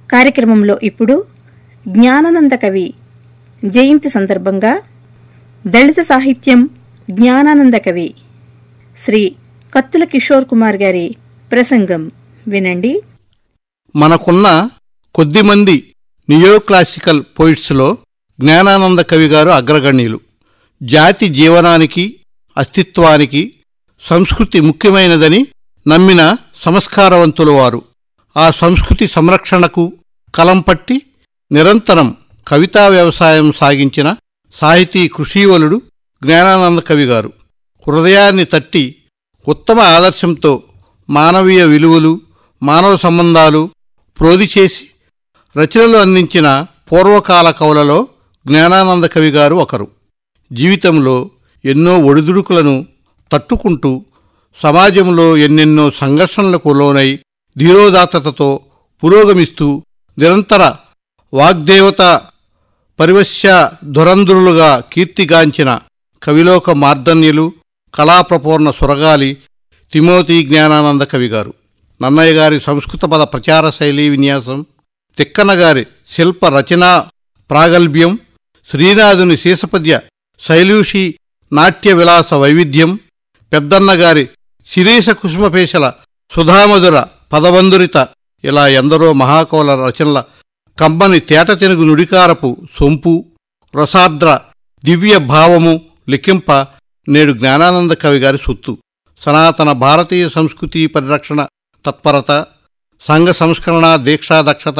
కార్యక్రమంలో ఇప్పుడు జ్ఞానానంద కవి జయంతి సందర్భంగా దళిత సాహిత్యం జ్ఞానానంద కవి శ్రీ కత్తుల కిషోర్ కుమార్ గారి ప్రసంగం వినండి మనకున్న కొద్దిమంది నియోక్లాసికల్ పోయిట్స్లో జ్ఞానానంద కవి గారు అగ్రగణ్యులు జాతి జీవనానికి అస్తిత్వానికి సంస్కృతి ముఖ్యమైనదని నమ్మిన సంస్కారవంతులు వారు ఆ సంస్కృతి సంరక్షణకు కలం పట్టి నిరంతరం కవితా వ్యవసాయం సాగించిన సాహితీ కృషీవలుడు జ్ఞానానంద కవి గారు హృదయాన్ని తట్టి ఉత్తమ ఆదర్శంతో మానవీయ విలువలు మానవ సంబంధాలు ప్రోది చేసి రచనలు అందించిన పూర్వకాల కవులలో జ్ఞానానంద కవి గారు ఒకరు జీవితంలో ఎన్నో ఒడిదుడుకులను తట్టుకుంటూ సమాజంలో ఎన్నెన్నో సంఘర్షణలకు లోనై ధీరోదాత్తతతో పురోగమిస్తూ నిరంతర వాగ్దేవత పరివశ్య ధురంధురులుగా కీర్తిగాంచిన కవిలోక మార్ధన్యులు కళాప్రపూర్ణ సురగాలి తిమోతి జ్ఞానానంద కవి గారు నన్నయ్య గారి సంస్కృత పద ప్రచార శైలి విన్యాసం తిక్కన గారి శిల్ప రచనా ప్రాగల్భ్యం శ్రీనాథుని శీసపద్య శైలూషి నాట్య విలాస వైవిధ్యం పెద్దన్న గారి శిరీష కుసుమపేశల సుధామధుర పదబంధురిత ఇలా ఎందరో మహాకవుల రచనల కమ్మని తేట తెనుగు నుడికారపు సొంపు రసాద్ర దివ్య భావము లిఖింప నేడు జ్ఞానానంద కవి గారి సొత్తు సనాతన భారతీయ సంస్కృతి పరిరక్షణ తత్పరత సంఘ సంస్కరణ దీక్షా దక్షత